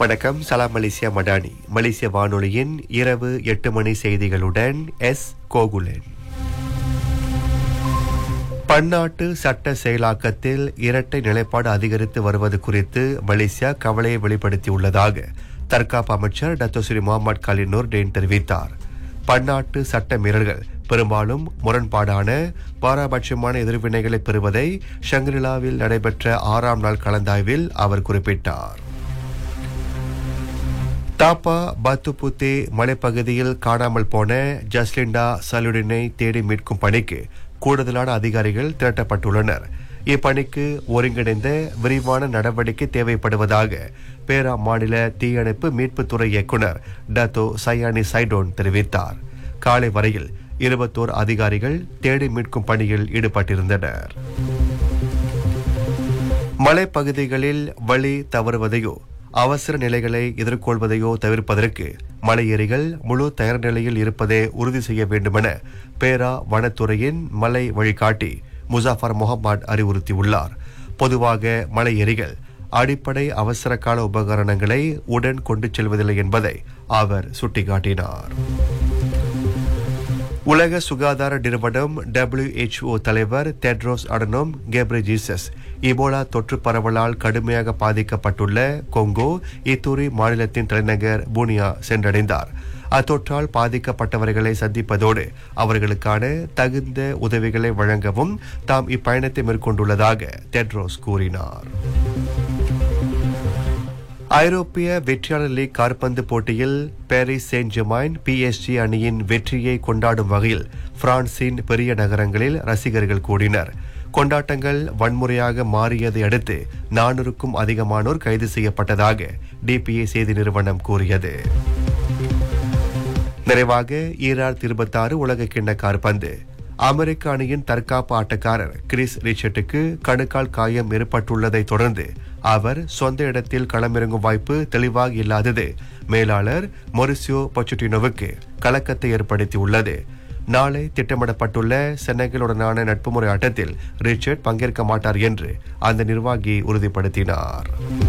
வணக்கம் சலாம் மலேசியா மடானி மலேசிய வானொலியின் இரவு எட்டு மணி செய்திகளுடன் எஸ் கோகுலன் பன்னாட்டு சட்ட செயலாக்கத்தில் இரட்டை நிலைப்பாடு அதிகரித்து வருவது குறித்து மலேசியா கவலையை வெளிப்படுத்தியுள்ளதாக தற்காப்பு அமைச்சர் டத்தோஸ்ரீ முகமது கலினூர் டேன் தெரிவித்தார் பன்னாட்டு சட்ட மீறல்கள் பெரும்பாலும் முரண்பாடான பாராபட்சமான எதிர்வினைகளை பெறுவதை ஷங்கிரிலாவில் நடைபெற்ற ஆறாம் நாள் கலந்தாய்வில் அவர் குறிப்பிட்டார் தாப்பா பாத்துப்புத்தே மலைப்பகுதியில் காணாமல் போன ஜஸ்லிண்டா சலுடினை தேடி மீட்கும் பணிக்கு கூடுதலான அதிகாரிகள் திரட்டப்பட்டுள்ளனர் இப்பணிக்கு ஒருங்கிணைந்த விரிவான நடவடிக்கை தேவைப்படுவதாக பேரா மாநில தீயணைப்பு மீட்புத்துறை இயக்குனர் டத்தோ சயானி சைடோன் தெரிவித்தார் காலை வரையில் இருபத்தோர் அதிகாரிகள் தேடி மீட்கும் பணியில் ஈடுபட்டிருந்தனர் மலைப்பகுதிகளில் வழி தவறுவதையோ அவசர நிலைகளை எதிர்கொள்வதையோ தவிர்ப்பதற்கு மலையேறிகள் முழு தயார் நிலையில் இருப்பதை உறுதி செய்ய வேண்டுமென பேரா வனத்துறையின் மலை வழிகாட்டி முசாஃபர் முகமது அறிவுறுத்தியுள்ளார் பொதுவாக மலையேறிகள் அடிப்படை அவசர கால உபகரணங்களை உடன் கொண்டு செல்வதில்லை என்பதை அவர் சுட்டிக்காட்டினார் உலக சுகாதார நிறுவனம் WHO தலைவர் தெட்ரோஸ் அடனோம் கேப்ரிஜீசஸ் இபோலா தொற்று பரவலால் கடுமையாக பாதிக்கப்பட்டுள்ள கொங்கோ இத்தூரி மாநிலத்தின் தலைநகர் பூனியா சென்றடைந்தார் அத்தொற்றால் பாதிக்கப்பட்டவர்களை சந்திப்பதோடு அவர்களுக்கான தகுந்த உதவிகளை வழங்கவும் தாம் இப்பயணத்தை மேற்கொண்டுள்ளதாக தெட்ரோஸ் கூறினார் ஐரோப்பிய வெற்றியாளர் லீக் கால்பந்து போட்டியில் பாரிஸ் செயின்ட் ஜெமைன் பிஎஸ்ஜி அணியின் வெற்றியை கொண்டாடும் வகையில் பிரான்சின் பெரிய நகரங்களில் ரசிகர்கள் கூடினர் கொண்டாட்டங்கள் வன்முறையாக மாறியதை அடுத்து நானூறுக்கும் அதிகமானோர் கைது செய்யப்பட்டதாக டிபிஏ செய்தி நிறுவனம் கூறியது நிறைவாக ஈராயிரத்தி இருபத்தாறு உலக கிண்ண கால்பந்து அமெரிக்க அணியின் தற்காப்பு ஆட்டக்காரர் கிறிஸ் ரிச்சர்ட்டுக்கு கணுக்கால் காயம் ஏற்பட்டுள்ளதை தொடர்ந்து அவர் சொந்த இடத்தில் களமிறங்கும் வாய்ப்பு தெளிவாக இல்லாதது மேலாளர் மொரிசியோ பொச்சுட்டினோவுக்கு கலக்கத்தை ஏற்படுத்தியுள்ளது நாளை திட்டமிடப்பட்டுள்ள சென்னகலுடனான நட்பு முறை ஆட்டத்தில் ரிச்சர்ட் பங்கேற்க மாட்டார் என்று அந்த நிர்வாகி உறுதிப்படுத்தினார்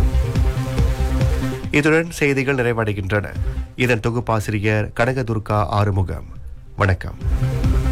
இதுடன் செய்திகள் நிறைவடைகின்றன இதன் தொகுப்பாசிரியர் கனகதுர்கா ஆறுமுகம் வணக்கம்